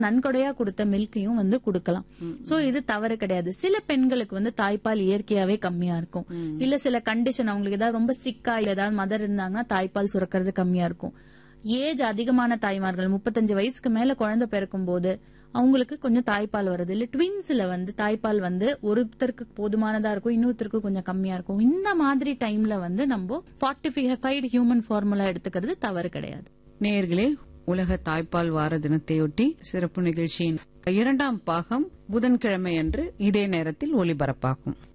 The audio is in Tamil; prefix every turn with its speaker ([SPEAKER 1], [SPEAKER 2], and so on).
[SPEAKER 1] நன்கொடையா கொடுத்த மில்கையும் வந்து கொடுக்கலாம் சோ இது தவறு கிடையாது சில பெண்களுக்கு வந்து தாய்ப்பால் இயற்கையாவே கம்மியா இருக்கும் இல்ல சில கண்டிஷன் அவங்களுக்கு ஏதாவது ரொம்ப சிக்கா இல்ல ஏதாவது மதர் இருந்தாங்கன்னா தாய்ப்பால் சுரக்கிறது கம்மியா இருக்கும் ஏஜ் அதிகமான தாய்மார்கள் முப்பத்தஞ்சு வயசுக்கு மேல குழந்தை பிறக்கும் போது அவங்களுக்கு கொஞ்சம் தாய்ப்பால் வருது இல்ல ட்வின்ஸ்ல வந்து தாய்ப்பால் வந்து ஒருத்தருக்கு போதுமானதா இருக்கும் இன்னொருத்தருக்கு கொஞ்சம் கம்மியா இருக்கும் இந்த மாதிரி டைம்ல வந்து நம்ம ஃபார்ட்டிஃபைடு ஹியூமன் ஃபார்முலா எடுத்துக்கிறது தவறு கிடையாது
[SPEAKER 2] நேயர்களே உலக தாய்ப்பால் வார தினத்தையொட்டி சிறப்பு நிகழ்ச்சியின் இரண்டாம் பாகம் புதன்கிழமை அன்று இதே நேரத்தில் ஒலிபரப்பாகும்